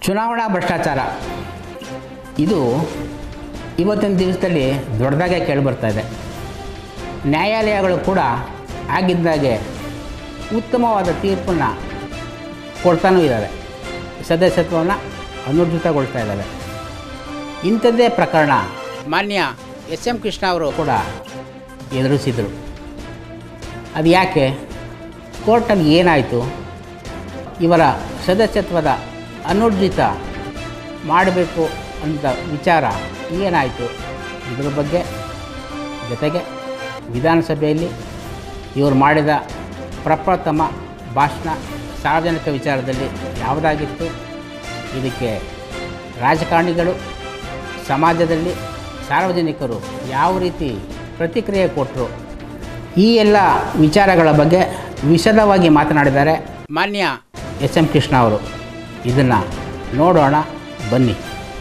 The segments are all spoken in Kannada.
ಚುನಾವಣಾ ಭ್ರಷ್ಟಾಚಾರ ಇದು ಇವತ್ತಿನ ದಿವಸದಲ್ಲಿ ದೊಡ್ಡದಾಗೆ ಕೇಳಿಬರ್ತಾ ಇದೆ ನ್ಯಾಯಾಲಯಗಳು ಕೂಡ ಆಗಿದ್ದಾಗೆ ಉತ್ತಮವಾದ ತೀರ್ಪನ್ನು ಕೊಡ್ತಾನೂ ಇದ್ದಾವೆ ಸದಸ್ಯತ್ವವನ್ನು ಅನುರ್ಜಿತಗೊಳ್ತಾ ಇದ್ದಾವೆ ಇಂಥದ್ದೇ ಪ್ರಕರಣ ಮಾನ್ಯ ಎಸ್ ಎಂ ಕೃಷ್ಣ ಅವರು ಕೂಡ ಎದುರಿಸಿದರು ಅದು ಯಾಕೆ ಕೋರ್ಟಲ್ಲಿ ಏನಾಯಿತು ಇವರ ಸದಸ್ಯತ್ವದ ಅನುರ್ಜಿತ ಮಾಡಬೇಕು ಅಂತ ವಿಚಾರ ಏನಾಯಿತು ಇದ್ರ ಬಗ್ಗೆ ಜೊತೆಗೆ ವಿಧಾನಸಭೆಯಲ್ಲಿ ಇವರು ಮಾಡಿದ ಪ್ರಪ್ರಥಮ ಭಾಷಣ ಸಾರ್ವಜನಿಕ ವಿಚಾರದಲ್ಲಿ ಯಾವುದಾಗಿತ್ತು ಇದಕ್ಕೆ ರಾಜಕಾರಣಿಗಳು ಸಮಾಜದಲ್ಲಿ ಸಾರ್ವಜನಿಕರು ಯಾವ ರೀತಿ ಪ್ರತಿಕ್ರಿಯೆ ಕೊಟ್ಟರು ಈ ಎಲ್ಲ ವಿಚಾರಗಳ ಬಗ್ಗೆ ವಿಶದವಾಗಿ ಮಾತನಾಡಿದ್ದಾರೆ ಮಾನ್ಯ ಎಸ್ ಎಂ ಕೃಷ್ಣ ಅವರು ಇದನ್ನು ನೋಡೋಣ ಬನ್ನಿ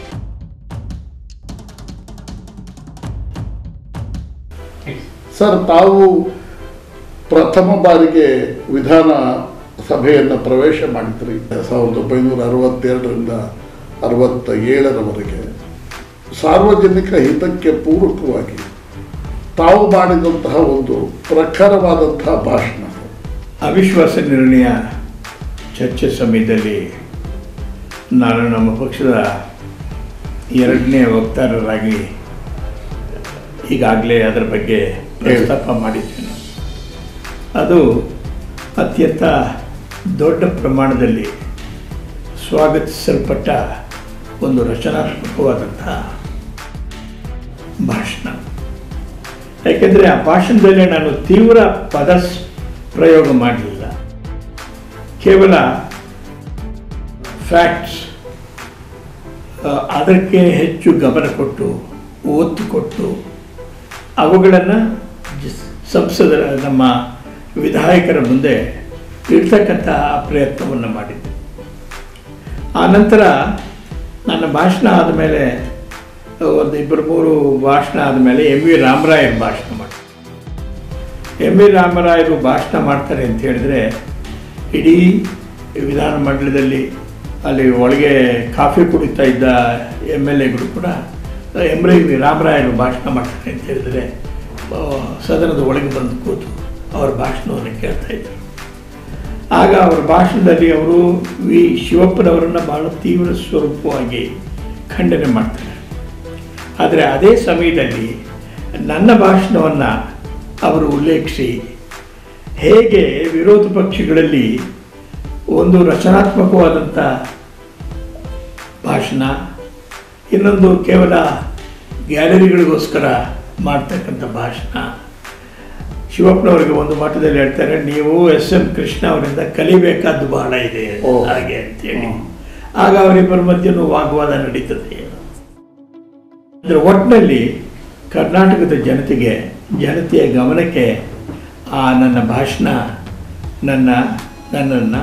ಸರ್ ತಾವು ಪ್ರಥಮ ಬಾರಿಗೆ ವಿಧಾನ ಸಭೆಯನ್ನು ಪ್ರವೇಶ ಮಾಡಿದ್ರಿ ಸಾವಿರದ ಒಂಬೈನೂರ ಅರವತ್ತೆರಡರಿಂದ ಅರವತ್ತ ಏಳರವರೆಗೆ ಸಾರ್ವಜನಿಕ ಹಿತಕ್ಕೆ ಪೂರಕವಾಗಿ ತಾವು ಮಾಡಿದಂತಹ ಒಂದು ಪ್ರಖರವಾದಂತಹ ಭಾಷಣ ಅವಿಶ್ವಾಸ ನಿರ್ಣಯ ಚರ್ಚೆ ಸಮಯದಲ್ಲಿ ನಾನು ನಮ್ಮ ಪಕ್ಷದ ಎರಡನೇ ವಕ್ತಾರರಾಗಿ ಈಗಾಗಲೇ ಅದರ ಬಗ್ಗೆ ಪ್ರಸ್ತಾಪ ಮಾಡಿದ್ದೇನೆ ಅದು ಅತ್ಯಂತ ದೊಡ್ಡ ಪ್ರಮಾಣದಲ್ಲಿ ಸ್ವಾಗತಿಸಲ್ಪಟ್ಟ ಒಂದು ರಚನಾತ್ಮಕವಾದಂತಹ ಭಾಷಣ ಯಾಕೆಂದರೆ ಆ ಭಾಷಣದಲ್ಲಿ ನಾನು ತೀವ್ರ ಪದ ಸ್- ಪ್ರಯೋಗ ಮಾಡಲಿಲ್ಲ ಕೇವಲ ಫ್ಯಾಕ್ಟ್ಸ್ ಅದಕ್ಕೆ ಹೆಚ್ಚು ಗಮನ ಕೊಟ್ಟು ಒತ್ತು ಕೊಟ್ಟು ಅವುಗಳನ್ನು ಸಂಸದರ ನಮ್ಮ ವಿಧಾಯಕರ ಮುಂದೆ ಇಡ್ತಕ್ಕಂತಹ ಪ್ರಯತ್ನವನ್ನು ಮಾಡಿದ್ದೆ ಆ ನಂತರ ನನ್ನ ಭಾಷಣ ಆದಮೇಲೆ ಒಂದು ಇಬ್ಬರು ಮೂರು ಭಾಷಣ ಆದಮೇಲೆ ಎಂ ವಿ ರಾಮರಾಯರು ಭಾಷಣ ಮಾಡಿ ಎಂ ವಿ ರಾಮರಾಯರು ಭಾಷಣ ಮಾಡ್ತಾರೆ ಅಂತ ಹೇಳಿದ್ರೆ ಇಡೀ ವಿಧಾನ ಮಂಡಲದಲ್ಲಿ ಅಲ್ಲಿ ಒಳಗೆ ಕಾಫಿ ಕುಡಿತಾ ಇದ್ದ ಎಮ್ ಎಲ್ ಎಗಳು ಕೂಡ ಎಂ ವಿ ರಾಮರಾಯರು ಭಾಷಣ ಮಾಡ್ತಾರೆ ಅಂತ ಹೇಳಿದ್ರೆ ಆ, ಸದನದ ಒಳಗೆ ಬಂದು ಕೂತು ಅವರ ಭಾಷಣವನ್ನು ಕೇಳ್ತಾ ಇದ್ದರು ಆಗ ಅವರ ಭಾಷಣದಲ್ಲಿ ಅವರು ವಿ ಶಿವಪ್ಪನವರನ್ನು ಬಹಳ ತೀವ್ರ ಸ್ವರೂಪವಾಗಿ ಖಂಡನೆ ಮಾಡ್ತಾರೆ ಆದರೆ ಅದೇ ಸಮಯದಲ್ಲಿ ನನ್ನ ಭಾಷಣವನ್ನು ಅವರು ಉಲ್ಲೇಖಿಸಿ ಹೇಗೆ ವಿರೋಧ ಪಕ್ಷಗಳಲ್ಲಿ ಒಂದು ರಚನಾತ್ಮಕವಾದಂಥ ಭಾಷಣ ಇನ್ನೊಂದು ಕೇವಲ ಗ್ಯಾಲರಿಗಳಿಗೋಸ್ಕರ ಮಾಡ್ತಕ್ಕಂಥ ಭಾಷಣ ಶಿವಪ್ಪನವರಿಗೆ ಒಂದು ಮಟ್ಟದಲ್ಲಿ ಹೇಳ್ತಾರೆ ನೀವು ಎಸ್ ಎಂ ಕೃಷ್ಣ ಅವರಿಂದ ಕಲಿಬೇಕಾದ್ದು ಬಹಳ ಇದೆ ಓ. ಹಾಗೆ ಅಂತೇಳಿ ಆಗ ಅವರಿಬ್ಬರ ಮಧ್ಯನೂ ವಾಗ್ವಾದ ನಡೀತದೆ ಅದರ ಒಟ್ಟಿನಲ್ಲಿ ಕರ್ನಾಟಕದ ಜನತೆಗೆ ಜನತೆಯ ಗಮನಕ್ಕೆ ಆ ನನ್ನ ಭಾಷಣ ನನ್ನ ನನ್ನನ್ನು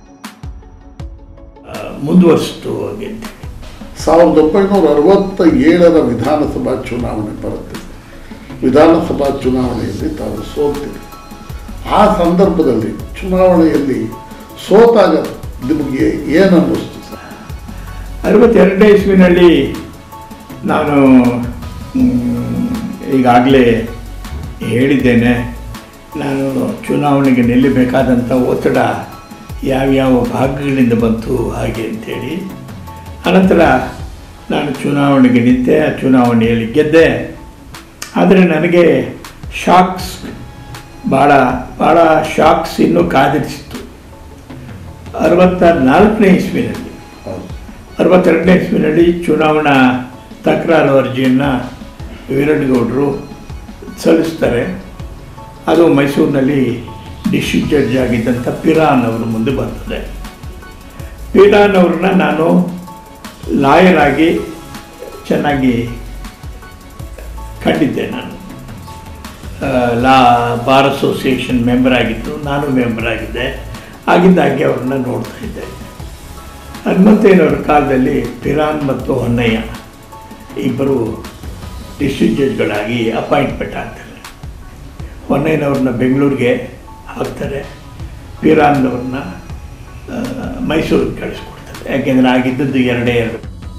ಮುಂದುವರಿಸಿತು ಹಾಗೆ ಅಂತ ಸಾವಿರದ ಒಂಬೈನೂರ ಅರವತ್ತ ಏಳರ ವಿಧಾನಸಭಾ ಚುನಾವಣೆ ಬರುತ್ತೆ ವಿಧಾನಸಭಾ ಚುನಾವಣೆಯಲ್ಲಿ ತಾವು ಸೋಲ್ತೀರಿ ಆ ಸಂದರ್ಭದಲ್ಲಿ ಚುನಾವಣೆಯಲ್ಲಿ ಸೋತಾಗ ನಿಮಗೆ ಏನು ಅನ್ನಿಸ್ತು ಸರ್ ಅರವತ್ತೆರಡನೇ ಇಸ್ವಿನಲ್ಲಿ ನಾನು ಮ್, ಈಗಾಗಲೇ ಹೇಳಿದ್ದೇನೆ ನಾನು ಚುನಾವಣೆಗೆ ನಿಲ್ಲಬೇಕಾದಂಥ ಒತ್ತಡ ಯಾವ್ಯಾವ ಭಾಗಗಳಿಂದ ಬಂತು ಹಾಗೆ ಅಂತೇಳಿ ಅನಂತರ ನಾನು ಚುನಾವಣೆಗೆ ನಿಂತೆ ಆ ಚುನಾವಣೆಯಲ್ಲಿ ಗೆದ್ದೆ ಆದರೆ ನನಗೆ ಶಾಕ್ಸ್ ಭಾಳ ಭಾಳ ಶಾಕ್ಸ್ ಇನ್ನೂ ಕಾದಿರಿಸಿತ್ತು ಅರವತ್ತ ನಾಲ್ಕನೇ ಇಸ್ವಿನಲ್ಲಿ ಹೌದು ಅರವತ್ತೆರಡನೇ ಇಸ್ವಿನಲ್ಲಿ ಚುನಾವಣಾ ತಕರಾರು ಅರ್ಜಿಯನ್ನು ವೀರಣ್ಣಗೌಡರು ಸಲ್ಲಿಸ್ತಾರೆ ಅದು ಮೈಸೂರಿನಲ್ಲಿ ಡಿಸ್ಟ್ರಿಕ್ಟ್ ಜಡ್ಜ್ ಆಗಿದ್ದಂಥ ಪಿರಾನ್ ಅವರ ಮುಂದೆ ಬರ್ತದೆ ಪಿರಾನ್ ಅವ್ರನ್ನ ನಾನು ಲಾಯರ್ ಆಗಿ ಚೆನ್ನಾಗಿ ಕಂಡಿದ್ದೆ ನಾನು ಆ, ಲಾ ಬಾರ್ ಅಸೋಸಿಯೇಷನ್ ಮೆಂಬರ್ ಆಗಿದ್ದು ನಾನು ಮೆಂಬರ್ ಆಗಿದ್ದೆ ಆಗಿದ್ದಾಗೆ ಅವ್ರನ್ನ ನೋಡ್ತಾ ಇದ್ದೆ ಹನುಮಂತಯ್ಯನವರ ಕಾಲದಲ್ಲಿ ಪಿರಾನ್ ಮತ್ತು ಹೊನ್ನಯ್ಯ ಇಬ್ಬರು ಡಿಸ್ಟ್ರಿಕ್ಟ್ ಜಡ್ಜ್ಗಳಾಗಿ ಅಪಾಯಿಂಟ್ಮೆಂಟ್ ಆಗ್ತಾರೆ ಹೊನ್ನಯ್ಯನವ್ರನ್ನ ಬೆಂಗಳೂರಿಗೆ ಹಾಕ್ತಾರೆ ಪಿರಾನ್ನವ್ರನ್ನ ಆ, ಮೈಸೂರಿಗೆ ಕಳಿಸ್ಕೊಡ್ತಾರೆ ಯಾಕೆಂದರೆ ಆಗಿದ್ದದ್ದು ಎರಡೇ ಎರಡು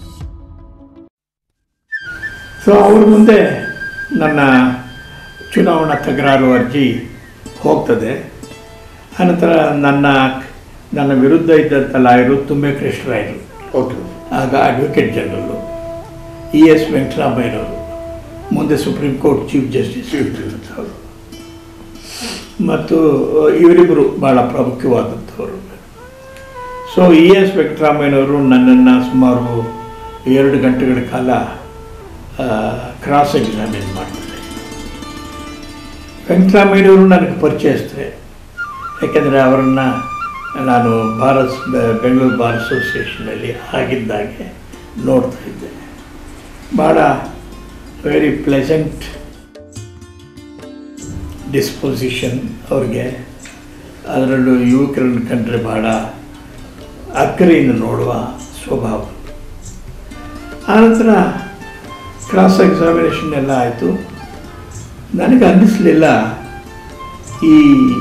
ಸೊ ಅವ್ರ ಮುಂದೆ ನನ್ನ ಚುನಾವಣಾ ತಕರಾರು ಅರ್ಜಿ ಹೋಗ್ತದೆ ಆನಂತರ ನನ್ನ ನನ್ನ ವಿರುದ್ಧ ಇದ್ದಂಥ ಲಾಯರು ತುಂಬೆ ಕೃಷ್ಣರಾಯರು ಓಕೆ ಆಗ ಅಡ್ವೊಕೇಟ್ ಜನರಲ್ಲು ಇ ಎಸ್ ವೆಂಕಟರಾಮಯ್ಯನವರು ಮುಂದೆ supreme court chief justice chief justice ಹೌದು. ಮತ್ತು ಇವರಿಬ್ಬರು ಭಾಳ ಪ್ರಾಮುಖ್ಯವಾದಂಥವರು ಸೊ ಇ ಎಸ್ ವೆಂಕಟರಾಮಯ್ಯನವರು ನನ್ನನ್ನು ಸುಮಾರು ಎರಡು ಗಂಟೆಗಳ ಕಾಲ ಕ್ರಾಸ್ ಎಕ್ಸಾಮಿನ್ ಮಾಡ್ತಾರೆ ವೆಂಕಟರಾಮಯ್ಯನವರು ನನಗೆ ಪರಿಚಯಿಸ್ತಾರೆ ಯಾಕೆಂದರೆ ಅವರನ್ನು ನಾನು ಭಾರತ್ ಬೆಂಗಳೂರು ಬಾರ್ ಅಸೋಸಿಯೇಷನಲ್ಲಿ ಆಗಿದ್ದಾಗೆ ನೋಡ್ತಾ ಇದ್ದೆ ಭಾಳ ವೆರಿ ಪ್ಲೆಸೆಂಟ್ ಡಿಸ್ಪೊಸಿಷನ್ ಅವ್ರಿಗೆ ಅದರಲ್ಲೂ ಯುವಕರನ್ನು ಕಂಡ್ರೆ ಭಾಳ ಅಕ್ಕರೆಯಿಂದ ನೋಡುವ ಸ್ವಭಾವ ಆನಂತರ ಕ್ರಾಸ್ ಎಕ್ಸಾಮಿನೇಷನ್ ಎಲ್ಲ ಆಯಿತು ನನಗೆ ಅನ್ನಿಸ್ಲಿಲ್ಲ ಈ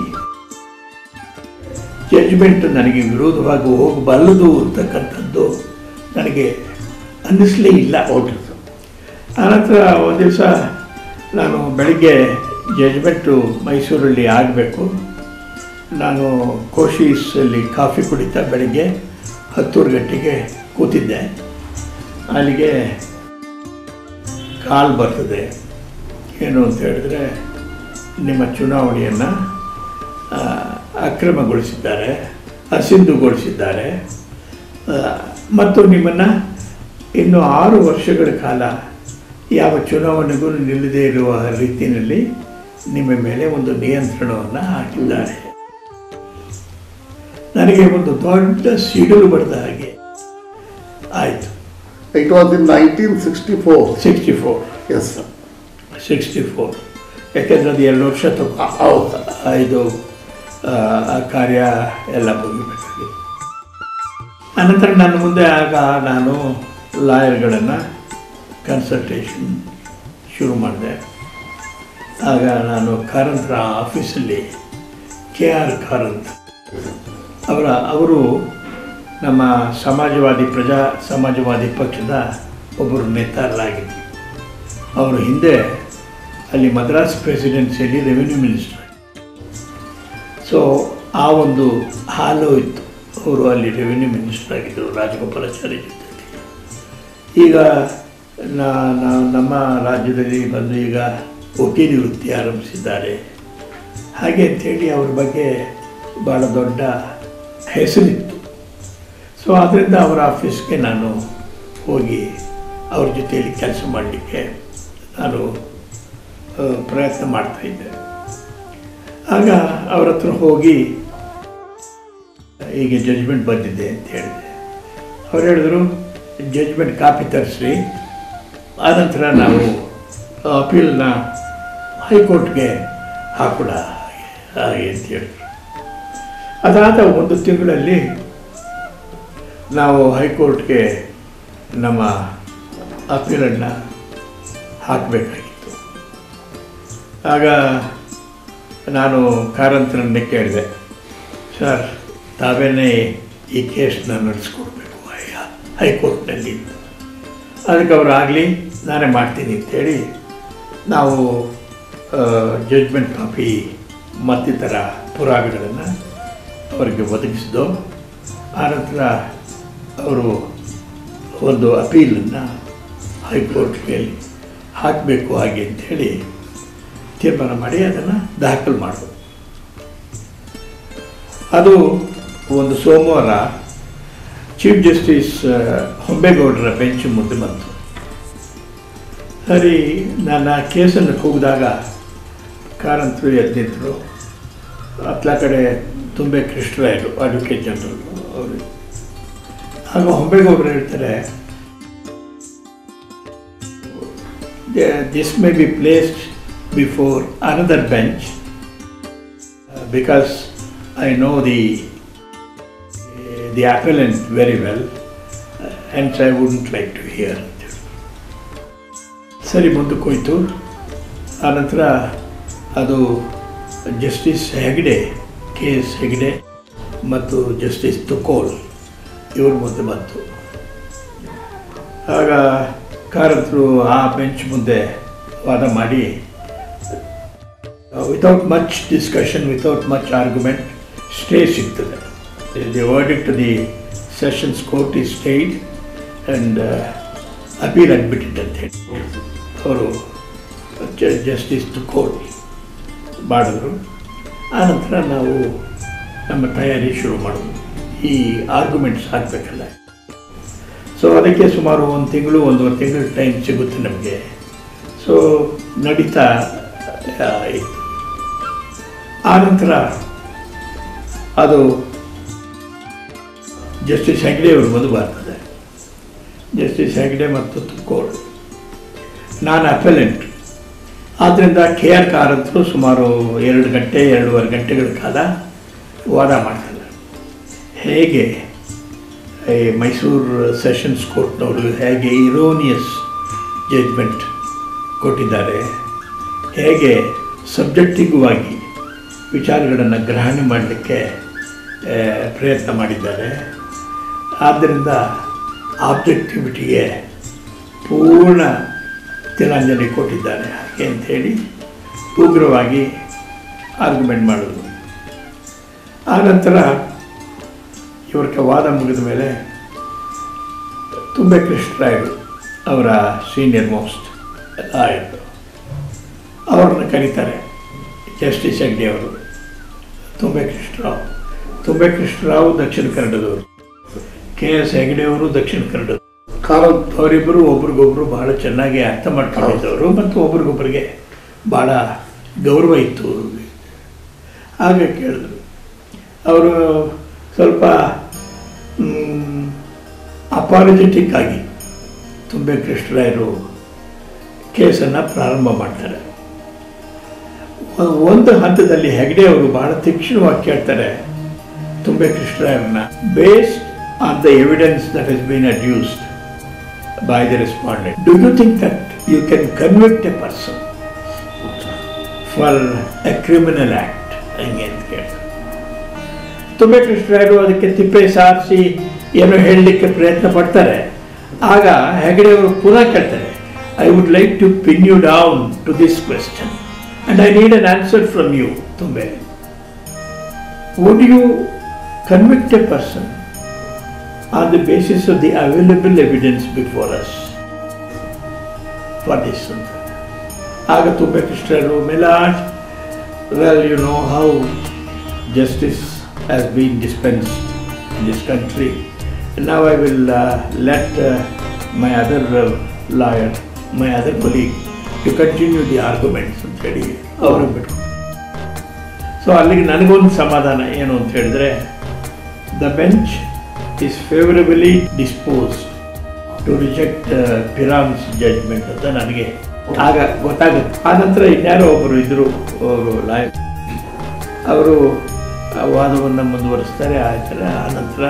ಜಡ್ಜ್ಮೆಂಟ್ ನನಗೆ ವಿರೋಧವಾಗಿ ಹೋಗಬಲ್ಲದು ಅಂತಕ್ಕಂಥದ್ದು ನನಗೆ ಅನ್ನಿಸ್ಲೇ ಇಲ್ಲ ಓಕೆ ಸರ್ ಆನಂತರ ಒಂದು ದಿವಸ ನಾನು ಬೆಳಿಗ್ಗೆ ಜಜ್ಮೆಂಟು ಮೈಸೂರಲ್ಲಿ ಆಗಬೇಕು ನಾನು ಕೋಶೀಸಲ್ಲಿ ಕಾಫಿ ಕುಡಿತಾ ಬೆಳಿಗ್ಗೆ ಹತ್ತೂರು ಗಂಟೆಗೆ ಕೂತಿದ್ದೆ ಅಲ್ಲಿಗೆ ಕಾಲ್ ಬರ್ತದೆ ಏನು ಅಂತ ಹೇಳಿದ್ರೆ ನಿಮ್ಮ ಚುನಾವಣೆಯನ್ನು ಆ, ಅಕ್ರಮಗೊಳಿಸಿದ್ದಾರೆ ಅಸಿಂಧುಗೊಳಿಸಿದ್ದಾರೆ ಆ, ಮತ್ತು ನಿಮ್ಮನ್ನು ಇನ್ನು ಆರು ವರ್ಷಗಳ ಕಾಲ ಯಾವ ಚುನಾವಣೆಗೂ ನಿಲ್ಲದೇ ಇರುವ ರೀತಿಯಲ್ಲಿ ನಿಮ್ಮ ಮೇಲೆ ಒಂದು ನಿಯಂತ್ರಣವನ್ನು ಹಾಕಿದ್ದಾರೆ ನನಗೆ ಒಂದು ದೊಡ್ಡ ಸಿಡಿಲು ಬಡ್ದ ಹಾಗೆ ಆಯಿತು it was in nineteen sixty four sixty four yes sir sixty four ಯಾಕೆಂದ್ರೆ ಅದು ಎರಡು ವರ್ಷ ತಗೋ ಹೌದು ಇದು ಆ, ಆ ಕಾರ್ಯ ಎಲ್ಲ ಮುಗಿಬೇಕಾಗಿತ್ತು ಅನಂತರ ನನ್ನ ಮುಂದೆ ಆಗ ನಾನು ಲಾಯರ್ಗಳನ್ನು ಕನ್ಸಲ್ಟೇಷನ್ ಶುರು ಮಾಡಿದೆ ಆಗ ನಾನು ಕಾರಂತರ ಆಫೀಸಲ್ಲಿ ಕೆ ಆರ್ ಕಾರಂತ್ ಅವರ ಅವರು ನಮ್ಮ ಸಮಾಜವಾದಿ ಪ್ರಜಾ ಸಮಾಜವಾದಿ ಪಕ್ಷದ ಒಬ್ಬರು ನೇತಾರರಾಗಿದ್ದರು ಅವರು ಹಿಂದೆ ಅಲ್ಲಿ ಮದ್ರಾಸ್ ಪ್ರೆಸಿಡೆನ್ಸಿಯಲ್ಲಿ ರೆವಿನ್ಯೂ ಮಿನಿಸ್ಟರ್ ಸೊ ಆ ಒಂದು ಹಾಲು ಇತ್ತು ಅವರು ಅಲ್ಲಿ ರೆವಿನ್ಯೂ ಮಿನಿಸ್ಟರ್ ಆಗಿದ್ದರು ರಾಜಗೋಪಾಲಾಚಾರ್ಯ ಜೊತೆಲಿ ಈಗ ನಾ- ನಾ- ನಮ್ಮ ರಾಜ್ಯದಲ್ಲಿ ಬಂದು ಈಗ ವಕೀಲಿ ವೃತ್ತಿ ಆರಂಭಿಸಿದ್ದಾರೆ ಹಾಗೆ ಅಂಥೇಳಿ ಅವ್ರ ಬಗ್ಗೆ ಭಾಳ ದೊಡ್ಡ ಹೆಸರಿತ್ತು ಸೊ ಆದ್ದರಿಂದ ಅವರ ಆಫೀಸ್ಗೆ ನಾನು ಹೋಗಿ ಅವ್ರ ಜೊತೆಯಲ್ಲಿ ಕೆಲಸ ಮಾಡಲಿಕ್ಕೆ ನಾನು ಆ, ಪ್ರಯತ್ನ ಮಾಡ್ತಾಯಿದ್ದೆ ಆಗ ಅವ್ರ ಹತ್ರ ಹೋಗಿ ಹೀಗೆ ಜಡ್ಜ್ಮೆಂಟ್ ಬಂದಿದೆ ಅಂತ ಹೇಳಿದೆ ಅವ್ರು ಹೇಳಿದ್ರು ಜಡ್ಜ್ಮೆಂಟ್ ಕಾಪಿ ತರಿಸ್ರಿ ಆನಂತರ ನಾವು ಅಪೀಲ್ನ ಹೈಕೋರ್ಟ್ಗೆ ಹಾಕೋಣ ಹಾಗೆ ಅಂತ ಹೇಳಿದ್ರು ಅದಾದ ಒಂದು ತಿಂಗಳಲ್ಲಿ ನಾವು ಹೈಕೋರ್ಟ್ಗೆ ನಮ್ಮ ಅಪೀಲನ್ನು ಹಾಕಬೇಕಾಗಿತ್ತು ಆಗ ನಾನು ಕಾರಂತರನ್ನೇ ಕೇಳಿದೆ ಸರ್ ತಾವೇನೇ ಈ ಕೇಸ್ನ ನಡೆಸ್ಕೊಡ್ಬೇಕು ಹೈ- ಹೈಕೋರ್ಟ್ನಲ್ಲಿ ಅದಕ್ಕೆ ಅವರು ಆಗಲಿ ನಾನೇ ಮಾಡ್ತೀನಿ ಅಂತೇಳಿ ನಾವು ಜಡ್ಜ್ಮೆಂಟ್ ಕಾಪಿ ಮತ್ತಿತರ ಪುರಾವೆಗಳನ್ನು ಅವರಿಗೆ ಒದಗಿಸಿದೋ ಆನಂತರ ಅವರು ಒಂದು ಅಪೀಲನ್ನು ಹೈಕೋರ್ಟ್ಗೆ ಹಾಕಬೇಕು ಹಾಗೆ ಅಂಥೇಳಿ ತೀರ್ಮಾನ ಮಾಡಿ ಅದನ್ನು ದಾಖಲು ಮಾಡೋದು ಅದು ಒಂದು ಸೋಮವಾರ ಚೀಫ್ ಜಸ್ಟಿಸ್ ಆ, ಹೊಂಬೇಗೌಡರ ಬೆಂಚ್ ಮುಂದೆ ಬಂತು ಸರಿ ನಾನು ಆ ಕೇಸನ್ನು ಕೂಗಿದಾಗ ಕಾರಂತರು ಎದ್ದು ನಿಂತರು ಅತ್ಲ ಕಡೆ ತುಂಬೆ ಕೃಷ್ಣರಾಯರು ಅಡ್ವೊಕೇಟ್ ಜನರಲ್ ಅವರು ಆಗ ಹೊಂಬೇಗೌಡರು ಹೇಳ್ತಾರೆ this may be placed before another bench because I know the the appellant very well hands I wouldn't like to hear ಅಂತೇಳಿ ಸರಿ ಮುಂದಕ್ಕೆ ಹೋಯ್ತು ಆನಂತರ ಅದು justice Hegde K S Hegde ಮತ್ತು ಜಸ್ಟಿಸ್ ತುಕೋಲ್ ಇವ್ರ ಮುಂದೆ ಬಂತು ಆಗ ಕಾರಂತರು ಆ ಬೆಂಚ್ ಮುಂದೆ ವಾದ ಮಾಡಿ without much discussion without much argument stay ಸಿಗ್ತದೆ the verdict the sessions court is stayed and appeal admitted ಅಂತ ಹೇಳಿ ಅವರು ಜಸ್ಟಿಸ್ ಟು ಕೋರ್ಟ್ ಮಾಡಿದ್ರು ಆನಂತರ ನಾವು ನಮ್ಮ ತಯಾರಿ ಶುರು ಮಾಡೋದು ಈ ಆರ್ಗ್ಯುಮೆಂಟ್ಸ್ ಹಾಕಬೇಕಲ್ಲ ಸೊ ಅದಕ್ಕೆ ಸುಮಾರು ಒಂದು ತಿಂಗಳು ಒಂದೂವರೆ ತಿಂಗಳು ಟೈಮ್ ಸಿಗುತ್ತೆ ನಮಗೆ ಸೊ ನಡೀತಾ ಆ, ಇತ್ತು ಆನಂತರ ಅದು ಜಸ್ಟಿಸ್ ಹೆಗ್ಡೆ ಅವರು ಬಂದು ಬರ್ತದೆ ಜಸ್ಟಿಸ್ ಹೆಗ್ಡೆ ಮತ್ತು ತುಕ್ಕೋಡು ನಾನು ಅಪೆಲೆಂಟ್ ಆದ್ದರಿಂದ ಕೆ ಆರ್ ಕಾರಂತರು ಸುಮಾರು ಎರಡು ಗಂಟೆ ಎರಡೂವರೆ ಗಂಟೆಗಳ ಕಾಲ ವಾದ ಮಾಡ್ತಾರೆ ಹೇಗೆ ಈ ಮೈಸೂರು ಸೆಷನ್ಸ್ ಕೋರ್ಟ್ನವರು ಹೇಗೆ ಇರೋನಿಯಸ್ ಜಡ್ಜ್ಮೆಂಟ್ ಕೊಟ್ಟಿದ್ದಾರೆ ಹೇಗೆ ಸಬ್ಜೆಕ್ಟಿವ್ವಾಗಿ ವಿಚಾರಗಳನ್ನು ಗ್ರಹಣೆ ಮಾಡಲಿಕ್ಕೆ ಆ, ಪ್ರಯತ್ನ ಮಾಡಿದ್ದಾರೆ ಆದ್ದರಿಂದ ಆಬ್ಜೆಕ್ಟಿವಿಟಿಗೆ ಪೂರ್ಣ ತಿಲಾಂಜಲಿ ಕೊಟ್ಟಿದ್ದಾರೆ ಹಾಗೆ ಅಂಥೇಳಿ ಉಗ್ರವಾಗಿ ಆರ್ಗ್ಯುಮೆಂಟ್ ಮಾಡೋದು ಆನಂತರ ಇವರ ವಾದ ಮುಗಿದ ಮೇಲೆ ತುಂಬೆ ಕೃಷ್ಣರಾಯರು ಅವರ ಸೀನಿಯರ್ ಮೋಸ್ಟ್ ಲಾಯರ್ ಅವ್ರನ್ನ ಕರೀತಾರೆ ಜಸ್ಟಿಸ್ ಹೆಗ್ಡೆ ಅವರು ತುಂಬೆ ಕೃಷ್ಣರಾವ್ ತುಂಬೆ ಕೃಷ್ಣರಾವ್ ದಕ್ಷಿಣ ಕನ್ನಡದವರು ಕೆ ಎಸ್ ಹೆಗ್ಡೆ ಅವರು ದಕ್ಷಿಣ ಕನ್ನಡ ಕಾರಂತ್ ಅವರಿಬ್ಬರು ಒಬ್ರಿಗೊಬ್ರು ಬಹಳ ಚೆನ್ನಾಗಿ ಅರ್ಥ ಮಾಡ್ಕೊಂಡಿದ್ದವರು ಮತ್ತು ಒಬ್ರಿಗೊಬ್ಬರಿಗೆ ಭಾಳ ಗೌರವ ಇತ್ತು ಆಗ ಕೇಳಿದ್ರು ಅವರು ಸ್ವಲ್ಪ ಅಪಾಲಜೆಟಿಕ್ ಆಗಿ ತುಂಬೆ ಕೃಷ್ಣರಾಯರು ಕೇಸನ್ನು ಪ್ರಾರಂಭ ಮಾಡ್ತಾರೆ ಒ- ಒಂದು ಹಂತದಲ್ಲಿ ಹೆಗ್ಡೆ ಅವರು ಬಹಳ ತೀಕ್ಷ್ಣವಾಗಿ ಕೇಳ್ತಾರೆ ತುಂಬೆ ಕೃಷ್ಣರಾಯರನ್ನ based on the evidence that is been adduced by the respondent. Do you think that you can convict a person for a criminal act? ಹಂಗೆ ಅಂತ ಕೇಳ್ತಾರೆ ತುಂಬೆ ಕೃಷ್ಣರಾಯರು ಅದಕ್ಕೆ ತಿಪ್ಪೆ ಸಾರಿಸಿ ಏನೋ ಹೇಳಲಿಕ್ಕೆ ಪ್ರಯತ್ನ ಪಡ್ತಾರೆ ಆಗ ಹೆಗಡೆ ಅವರು ಪುನಃ ಕೇಳ್ತಾರೆ I would like to pin you down to this question and I need an answer from you Tumbe would you convict a person on the basis of the available evidence before us for this ಅಂತ ಆಗ ತುಂಬ ಕೃಷ್ಣರು milord well you know how justice has been dispensed in this country ನಾವು I will let my other lawyer my other colleague to continue the arguments ಅಂತ ಹೇಳಿ ಅವರು ಬಿಟ್ಟು ಸೊ ಅಲ್ಲಿಗೆ ನನಗೊಂದು ಸಮಾಧಾನ ಏನು ಅಂತ ಹೇಳಿದ್ರೆ the bench is favorably disposed to reject uh, ಪಿರಾಮ್ಸ್ ಜಡ್ಜ್ಮೆಂಟ್ ಅಂತ ನನಗೆ ಆಗ ಗೊತ್ತಾಗುತ್ತೆ ಆ ನಂತರ ಇನ್ಯಾರೋ ಒಬ್ಬರು ಇದ್ದರು ಅವರು ಲಾಯರ್ ಅವರು ಆ ವಾದವನ್ನು ಮುಂದುವರಿಸ್ತಾರೆ ಆ ಥರ ಆ ನಂತರ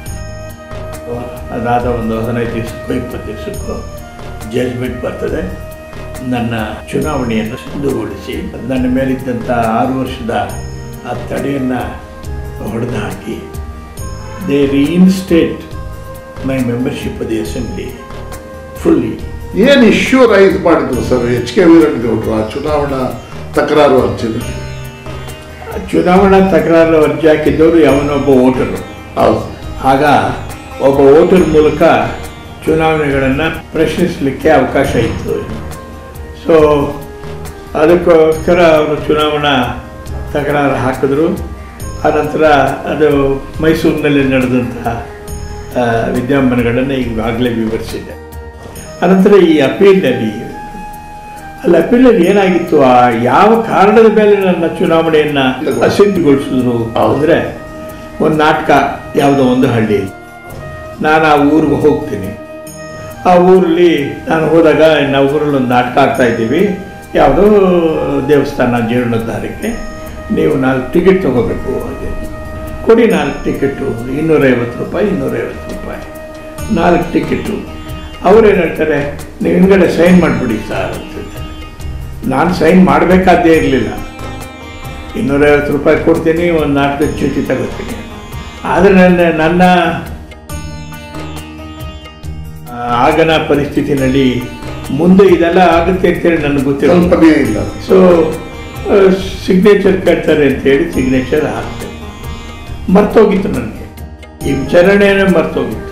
ಅದಾದ ಒಂದು ಹದಿನೈದು ದಿವಸಕ್ಕೋ ಇಪ್ಪತ್ತು ದಿವಸಕ್ಕೋ ಜಡ್ಜ್ಮೆಂಟ್ ಬರ್ತದೆ ನನ್ನ ಚುನಾವಣೆಯನ್ನು ಸಿದ್ಧಗೊಳಿಸಿ ನನ್ನ ಮೇಲಿದ್ದಂಥ ಆರು ವರ್ಷದ ಆ ತಡೆಯನ್ನು ಹೊಡೆದು ಹಾಕಿ they reinstate my membership of the assembly fully ಏನು ಇಶ್ಯೂ ರೈಸ್ ಮಾಡಿದ್ರು ಸರ್ ಎಚ್ ಕೆ ವೀರಣ್ಣಗೌಡರು ಆ ಚುನಾವಣಾ ತಕರಾರು ಅರ್ಜಿನಲ್ಲಿ ಚುನಾವಣಾ ತಕರಾರು ಅರ್ಜಿ ಹಾಕಿದ್ದವರು ಯಾವನೊಬ್ಬ ವೋಟರು ಹೌದು ಆಗ ಒಬ್ಬ ವೋಟರ್ ಮೂಲಕ ಚುನಾವಣೆಗಳನ್ನು ಪ್ರಶ್ನಿಸಲಿಕ್ಕೆ ಅವಕಾಶ ಇತ್ತು ಸೊ ಅದಕ್ಕೋಸ್ಕರ ಅವರು ಚುನಾವಣಾ ತಕರಾರು ಹಾಕಿದ್ರು ಆನಂತರ ಅದು ಮೈಸೂರಿನಲ್ಲಿ ನಡೆದಂತಹ ಆ, ವಿದ್ಯಮಾನಗಳನ್ನು ಈಗಾಗಲೇ ವಿವರಿಸಿದೆ ಅನಂತರ ಈ ಅಪೀಲ್ನಲ್ಲಿ ಅಲ್ಲಿ ಅಪೀಲಲ್ಲಿ ಏನಾಗಿತ್ತು ಆ ಯಾವ ಕಾರಣದ ಮೇಲೆ ನನ್ನ ಚುನಾವಣೆಯನ್ನು ಅಸಿದ್ಧಗೊಳಿಸಿದ್ರು ಅಂದರೆ ಒಂದು ನಾಟಕ ಯಾವುದೋ ಒಂದು ಹಳ್ಳಿ ನಾನು ಆ ಊರಿಗೆ ಹೋಗ್ತೀನಿ ಆ ಊರಲ್ಲಿ ನಾನು ಹೋದಾಗ ನಾವು ಊರಲ್ಲಿ ಒಂದು ನಾಟಕ ಆಗ್ತಾ ಇದ್ದೀವಿ ಯಾವುದೋ ದೇವಸ್ಥಾನ ಜೀರ್ಣೋದ್ಧಾರಕ್ಕೆ ನೀವು ನಾಲ್ಕು ಟಿಕೆಟ್ ತೊಗೋಬೇಕು ಹಾಗೆ ಕೊಡಿ ನಾಲ್ಕು ಟಿಕೆಟು ಇನ್ನೂರೈವತ್ತು ರೂಪಾಯಿ ಇನ್ನೂರೈವತ್ತು ರೂಪಾಯಿ ನಾಲ್ಕು ಟಿಕೆಟು ಅವ್ರೇನು ಹೇಳ್ತಾರೆ ನೀವು ಹಿಂದ್ಗಡೆ ಸೈನ್ ಮಾಡಿಬಿಡಿ ಸರ್ ಅಂತ ಹೇಳ್ತಾರೆ ನಾನು ಸೈನ್ ಮಾಡಬೇಕಾದ್ದೇ ಇರಲಿಲ್ಲ ಇನ್ನೂರೈವತ್ತು ರೂಪಾಯಿ ಕೊಡ್ತೀನಿ ಒಂದು ನಾಟಕದ ಚೀಟಿ ತಗೋತೀನಿ ಆದರೆ ನನ್ನ ನನ್ನ ಆಗನ ಪರಿಸ್ಥಿತಿನಲ್ಲಿ ಮುಂದೆ ಇದೆಲ್ಲ ಆಗುತ್ತೆ ಅಂತೇಳಿ ನನಗೆ ಗೊತ್ತಿಲ್ಲ ಕಲ್ಪನೆ ಇಲ್ಲ ಸೊ ಸಿಗ್ನೇಚರ್ ಕಟ್ತಾರೆ ಅಂತೇಳಿ ಸಿಗ್ನೇಚರ್ ಹಾಕ್ತೆ ಮರ್ತೋಗಿತ್ತು ನನಗೆ ಈ ವಿಚಾರಣೆಯೇ ಮರ್ತೋಗಿತ್ತು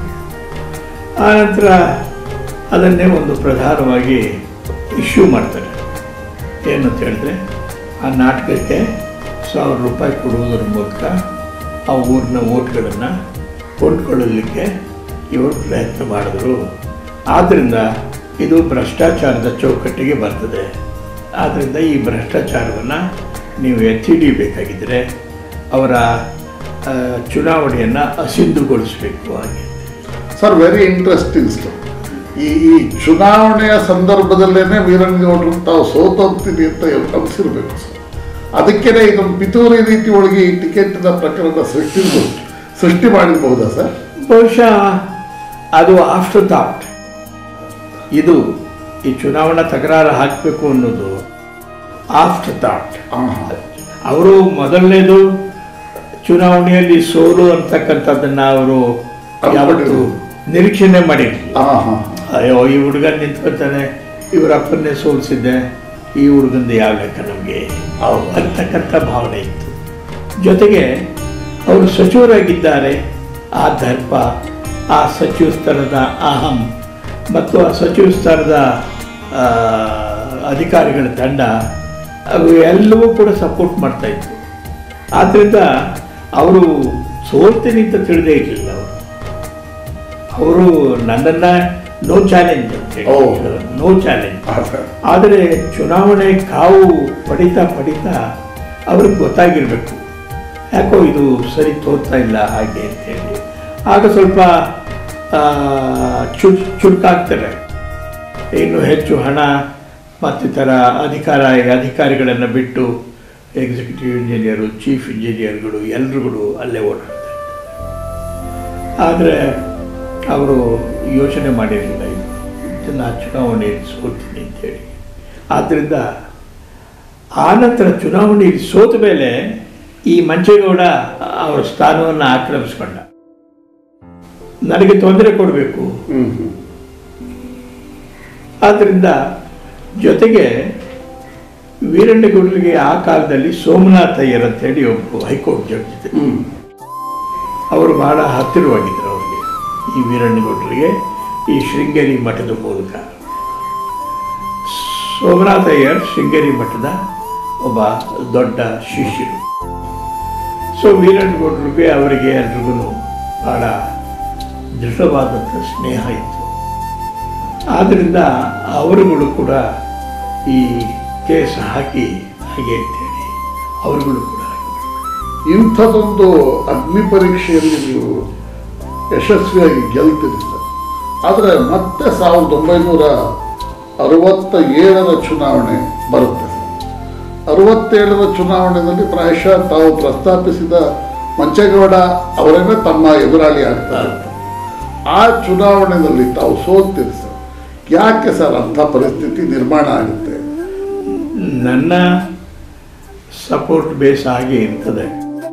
ಆನಂತರ ಅದನ್ನೇ ಒಂದು ಪ್ರಧಾನವಾಗಿ ಇಶ್ಯೂ ಮಾಡ್ತಾರೆ ಏನಂತ ಹೇಳಿದ್ರೆ ಆ ನಾಟಕಕ್ಕೆ ಸಾವಿರ ರೂಪಾಯಿ ಕೊಡುವುದರ ಮೂಲಕ ಆ ಊರಿನ ಓಟ್ಗಳನ್ನು ಕೊಂಡ್ಕೊಳ್ಳಲಿಕ್ಕೆ ಇವರು ಪ್ರಯತ್ನ ಮಾಡಿದ್ರು ಆದ್ದರಿಂದ ಇದು ಭ್ರಷ್ಟಾಚಾರದ ಚೌಕಟ್ಟಿಗೆ ಬರ್ತದೆ ಆದ್ದರಿಂದ ಈ ಭ್ರಷ್ಟಾಚಾರವನ್ನು ನೀವು ಎತ್ತಿ ಹಿಡಿಯಬೇಕಾಗಿದ್ದರೆ ಅವರ ಆ, ಚುನಾವಣೆಯನ್ನು ಅಸಿಂಧುಗೊಳಿಸಬೇಕು ಹಾಗೆ ಸರ್ ವೆರಿ ಇಂಟ್ರೆಸ್ಟಿಂಗ್ ಸರ್ ಈ ಈ ಚುನಾವಣೆಯ ಸಂದರ್ಭದಲ್ಲೇನೆ ವೀರಣ್ಣಗೌಡರು ತಾವು ಸೋತೋಗ್ತೀನಿ ಅಂತ ಅನಿಸಿರ್ಬೇಕು ಸರ್ ಅದಕ್ಕೇನೆ ಇದೊಂದು ಪಿತೂರಿ ರೀತಿ ಒಳಗೆ ಈ ಟಿಕೆಟ್ನ ಪ್ರಕರಣ ಸೃಷ್ಟಿ ಸೃಷ್ಟಿ ಮಾಡಿರ್ಬಹುದಾ ಸರ್ ಬಹುಶಃ ಅದು ಆಫ್ಟರ್ ಥಾಟ್ ಇದು ಈ ಚುನಾವಣಾ ತಕರಾರು ಹಾಕಬೇಕು ಅನ್ನೋದು ಆಫ್ಟರ್ ಥಾಟ್ ಅವರು ಮೊದಲನೇದು ಚುನಾವಣೆಯಲ್ಲಿ ಸೋಲು ಅಂತಕ್ಕಂಥದ್ದನ್ನ ಅವರು ಯಾವತ್ತೂ ನಿರೀಕ್ಷಣೆ ಮಾಡಿರಲಿಲ್ಲ ಹಾಂ ಹಾಂ ಅಯ್ಯೋ ಈ ಹುಡುಗ ನಿಂತ್ಕೊತಾನೆ ಇವ್ರ ಅಪ್ಪನ್ನೇ ಸೋಲಿಸಿದ್ದೆ ಈ ಹುಡುಗಂದು ಯಾವ ಲೆಕ್ಕ ನಮಗೆ ಅಂತಕ್ಕಂಥ ಭಾವನೆ ಇತ್ತು ಜೊತೆಗೆ ಅವರು ಸಚಿವರಾಗಿದ್ದಾರೆ ಆ ದರ್ಪ ಆ ಸಚಿವ ಸ್ಥಾನದ ಅಹಂ ಮತ್ತು ಆ ಸಚಿವ ಸ್ಥಾನದ ಆ, ಅಧಿಕಾರಿಗಳ ತಂಡ ಅವು ಎಲ್ಲವೂ ಕೂಡ ಸಪೋರ್ಟ್ ಮಾಡ್ತಾ ಇತ್ತು ಆದ್ದರಿಂದ ಅವರು ಸೋಲ್ತೀನಿ ಅಂತ ತಿಳಿದೇ ಇರಲಿಲ್ಲ ಅವರು ಅವರು ನನ್ನನ್ನ ನೋ ಚಾಲೆಂಜ್ ಅಂತ ಓ. ಹೇಳಿ ನೋ ಚಾಲೆಂಜ್ ಹಾಂ ಸರ್ ಆದರೆ ಚುನಾವಣೆ ಕಾವು ಪಡಿತಾ ಪಡಿತಾ ಅವ್ರಿಗೆ ಗೊತ್ತಾಗಿರಬೇಕು ಯಾಕೋ ಇದು ಸರಿ ತೋರ್ತಾ ಇಲ್ಲ ಹಾಗೆ ಅಂತೇಳಿ ಆಗ ಸ್ವಲ್ಪ ಆ, ಚುಟ್ ಚುರುಕಾಗ್ತಾರೆ ಇನ್ನು ಹೆಚ್ಚು ಹಣ ಮತ್ತಿತರ ಅಧಿಕಾರ ಅಧಿಕಾರಿಗಳನ್ನು ಬಿಟ್ಟು ಎಕ್ಸಿಕ್ಯೂಟಿವ್ ಇಂಜಿನಿಯರು ಚೀಫ್ ಇಂಜಿನಿಯರ್ಗಳು ಎಲ್ರುಗಳು ಅಲ್ಲೇ ಓಡಾಡ್ತಾರೆ ಆದರೆ ಅವರು ಯೋಚನೆ ಮಾಡಿರಲಿಲ್ಲ ಇದು ಇದನ್ನು ಚುನಾವಣೆಯಲ್ಲಿ ಸೋಲ್ತೀನಿ ಅಂತೇಳಿ ಆದ್ದರಿಂದ ಆನಂತರ ಚುನಾವಣೆಯಲ್ಲಿ ಸೋತ ಮೇಲೆ ಈ ಮಂಚೇಗೌಡ ಅವರ ಸ್ಥಾನವನ್ನು ಆಕ್ರಮಿಸ್ಕೊಂಡ ನನಗೆ ತೊಂದರೆ ಕೊಡಬೇಕು ಹ್ಮ್ ಹ್ಮ್ ಆದ್ದರಿಂದ ಜೊತೆಗೆ ವೀರಣ್ಣಗೌಡರಿಗೆ ಆ ಕಾಲದಲ್ಲಿ ಸೋಮನಾಥ್ ಅಯ್ಯರ್ ಅಂತೇಳಿ ಒಬ್ಬರು ಹೈಕೋರ್ಟ್ ಜಡ್ಜ್ ಇದ್ದರು ಹ್ಮ್ ಅವರು ಬಹಳ ಹತ್ತಿರವಾಗಿದ್ದರು ಅವರಿಗೆ ಈ ವೀರಣ್ಣಗೌಡರಿಗೆ ಈ ಶೃಂಗೇರಿ ಮಠದ ಮೂಲಕ ಸೋಮನಾಥ ಅಯ್ಯರ್ ಶೃಂಗೇರಿ ಮಠದ ಒಬ್ಬ ದೊಡ್ಡ ಶಿಷ್ಯರು ಸೊ ವೀರಣ್ಣಗೌಡರಿಗೆ ಅವರಿಗೆ ಎಲ್ರಿಗೂ ಬಹಳ ದೃಢವಾದಂಥ ಸ್ನೇಹ ಇತ್ತು ಆದ್ದರಿಂದ ಅವರುಗಳು ಕೂಡ ಈ ಕೇಸ್ ಹಾಕಿ ಹಾಗೆ ಅಂತೇಳಿ ಅವರುಗಳು ಕೂಡ ಇಂಥದೊಂದು ಅಗ್ನಿ ಪರೀಕ್ಷೆಯಲ್ಲಿ ನೀವು ಯಶಸ್ವಿಯಾಗಿ ಗೆಲ್ತೀರಿ ಸರ್ ಆದರೆ ಮತ್ತೆ ಸಾವಿರದ ಒಂಬೈನೂರ ಅರವತ್ತ ಏಳರ ಚುನಾವಣೆ ಬರುತ್ತೆ ಸರ್ ಅರವತ್ತೇಳರ ಚುನಾವಣೆಯಲ್ಲಿ ಪ್ರಾಯಶಃ ತಾವು ಪ್ರಸ್ತಾಪಿಸಿದ ಮಂಚೇಗೌಡ ಅವರೇನೆ ತಮ್ಮ ಎದುರಾಳಿ ಆಗ್ತಾರೆ ಆ ಚುನಾವಣೆಯಲ್ಲಿ ತಾವು ಸೋಲ್ತೀರಿ ಸರ್ ಯಾಕೆ ಸರ್ ಅಂಥ ಪರಿಸ್ಥಿತಿ ನಿರ್ಮಾಣ ಆಗುತ್ತೆ ನನ್ನ ಸಪೋರ್ಟ್ ಬೇಸ್ ಆಗಿ ಇರ್ತದೆ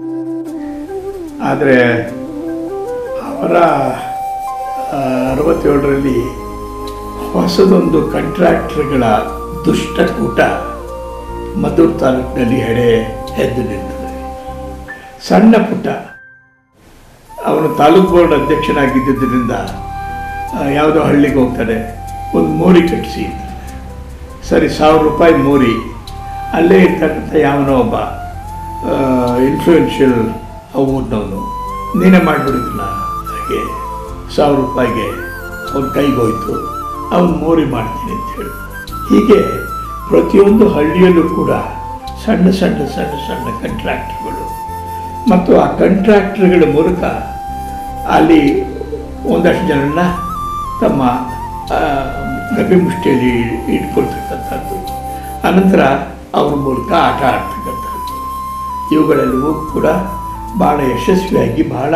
ಆದರೆ ಅವರ ಆ, ಅರವತ್ತೇಳರಲ್ಲಿ ಹೊಸದೊಂದು ಕಾಂಟ್ರಾಕ್ಟರ್ಗಳ ದುಷ್ಟಕೂಟ ಮದ್ದೂರು ತಾಲೂಕಿನಲ್ಲಿ ಹೆಡೆ ಎದ್ದು ನಿಂತದೆ ಸಣ್ಣ ಪುಟ್ಟ ಅವನು ತಾಲೂಕು ಬೋರ್ಡ್ ಅಧ್ಯಕ್ಷನಾಗಿದ್ದರಿಂದ ಆ, ಯಾವುದೋ ಹಳ್ಳಿಗೆ ಹೋಗ್ತಾನೆ ಒಂದು ಮೋರಿ ಕಟ್ಟಿಸಿ ಸರಿ ಸಾವಿರ ರೂಪಾಯಿ ಮೋರಿ ಅಲ್ಲೇ ಇರ್ತಕ್ಕಂಥ ಯಾವನೋ ಒಬ್ಬ ಇನ್ಫ್ಲೂಯೆನ್ಷಿಯಲ್ ಊರಿನವನು ನೀನೇ ಮಾಡಿಬಿಡಿದ್ನ ಹಾಗೆ ಸಾವಿರ ರೂಪಾಯಿಗೆ ಅವ್ನ ಕೈಗೆ ಹೋಯ್ತು ಅವನು ಮೋರಿ ಮಾಡ್ತೀನಿ ಅಂತ ಹೇಳಿ ಹೀಗೆ ಪ್ರತಿಯೊಂದು ಹಳ್ಳಿಯಲ್ಲೂ ಕೂಡ ಸಣ್ಣ ಸಣ್ಣ ಸಣ್ಣ ಸಣ್ಣ ಕಂಟ್ರಾಕ್ಟರ್ಗಳು ಮತ್ತು ಆ ಕಂಟ್ರಾಕ್ಟರ್ಗಳ ಮೂಲಕ ಅಲ್ಲಿ ಒಂದಷ್ಟು ಜನರನ್ನ ತಮ್ಮ ಆ, ಗರ್ಭಿಮುಷ್ಟಿಯಲ್ಲಿ ಇಟ್ಕೊಳ್ತಕ್ಕಂಥದ್ದು ಅನಂತರ ಅವ್ರ ಮೂಲಕ ಆಟ ಆಡ್ತಕ್ಕಂಥದ್ದು ಇವುಗಳೆಲ್ಲವೂ ಕೂಡ ಭಾಳ ಯಶಸ್ವಿಯಾಗಿ ಬಹಳ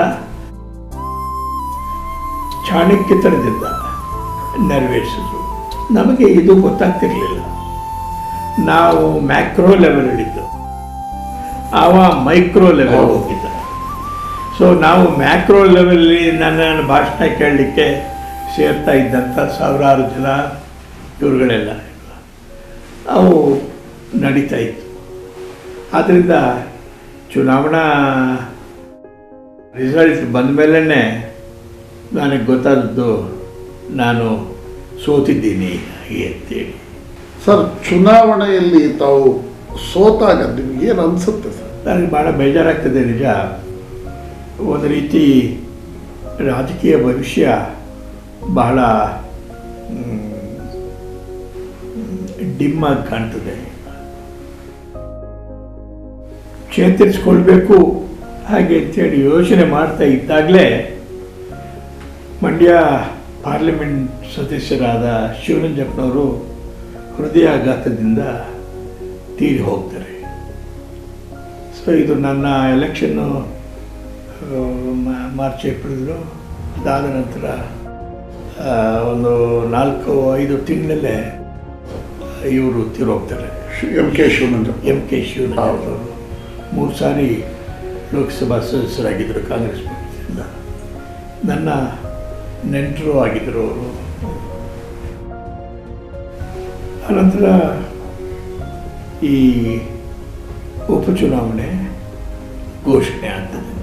ಚಾಣಕ್ಯತನದಿಂದ ನೆರವೇರಿಸಿದ್ರು ನಮಗೆ ಇದು ಗೊತ್ತಾಗ್ತಿರಲಿಲ್ಲ ನಾವು ಮ್ಯಾಕ್ರೋ ಲೆವೆಲಲ್ಲಿದ್ದು ಅವ ಮೈಕ್ರೋ ಲೆವೆಲ್ ಹೋಗಿದ್ದ ಸೊ ನಾವು ಮ್ಯಾಕ್ರೋ ಲೆವೆಲ್ಲಿ ನನ್ನ ಭಾಷಣ ಕೇಳಲಿಕ್ಕೆ ಸೇರ್ತಾ ಇದ್ದಂಥ ಸಾವಿರಾರು ಜನ ಇವ್ರುಗಳೆಲ್ಲ ಅವು ನಡೀತಾ ಇತ್ತು ಆದ್ದರಿಂದ ಚುನಾವಣಾ ರಿಸಲ್ಟ್ ಬಂದ ಮೇಲೇ ನನಗೆ ಗೊತ್ತಾದದ್ದು ನಾನು ಸೋತಿದ್ದೀನಿ ಹಾಗೆ ಅಂತೇಳಿ ಸರ್ ಚುನಾವಣೆಯಲ್ಲಿ ತಾವು ಸೋತಾಗ ನಿಮ್ಗೆ ಏನು ಅನ್ಸುತ್ತೆ ಸರ್ ನನಗೆ ಭಾಳ ಬೇಜಾರಾಗ್ತದೆ ನಿಜ ಒಂದು ರೀತಿ ರಾಜಕೀಯ ಭವಿಷ್ಯ ಬಹಳ ಡಿಮ್ ಆಗಿ ಕಾಣ್ತದೆ ಚೇತರಿಸ್ಕೊಳ್ಬೇಕು ಹಾಗೆ ಅಂತೇಳಿ ಯೋಚನೆ ಮಾಡ್ತಾ ಇದ್ದಾಗಲೇ ಮಂಡ್ಯ ಪಾರ್ಲಿಮೆಂಟ್ ಸದಸ್ಯರಾದ ಶಿವರಂಜಪ್ಪನವರು ಹೃದಯಾಘಾತದಿಂದ ತೀರಿ ಹೋಗ್ತಾರೆ ಸೊ ಇದು ನನ್ನ ಎಲೆಕ್ಷನ್ನು ಮಾರ್ಚ್ ಏಪ್ರಿಲು ಅದಾದ ನಂತರ ಆ, ಒಂದು ನಾಲ್ಕು ಐದು ತಿಂಗಳಲ್ಲೇ ಇವರು ತೀರೋಗ್ತಾರೆ M K Shivananjappa M K ಶಿವನವರು ಮೂರು ಸಾರಿ ಲೋಕಸಭಾ ಸದಸ್ಯರಾಗಿದ್ದರು ಕಾಂಗ್ರೆಸ್ ಪಕ್ಷದಿಂದ ನನ್ನ ನೆಂಟರು ಆಗಿದ್ದರು ಅವರು ಆನಂತರ ಈ ಉಪಚುನಾವಣೆ ಘೋಷಣೆ ಆಗ್ತದೆ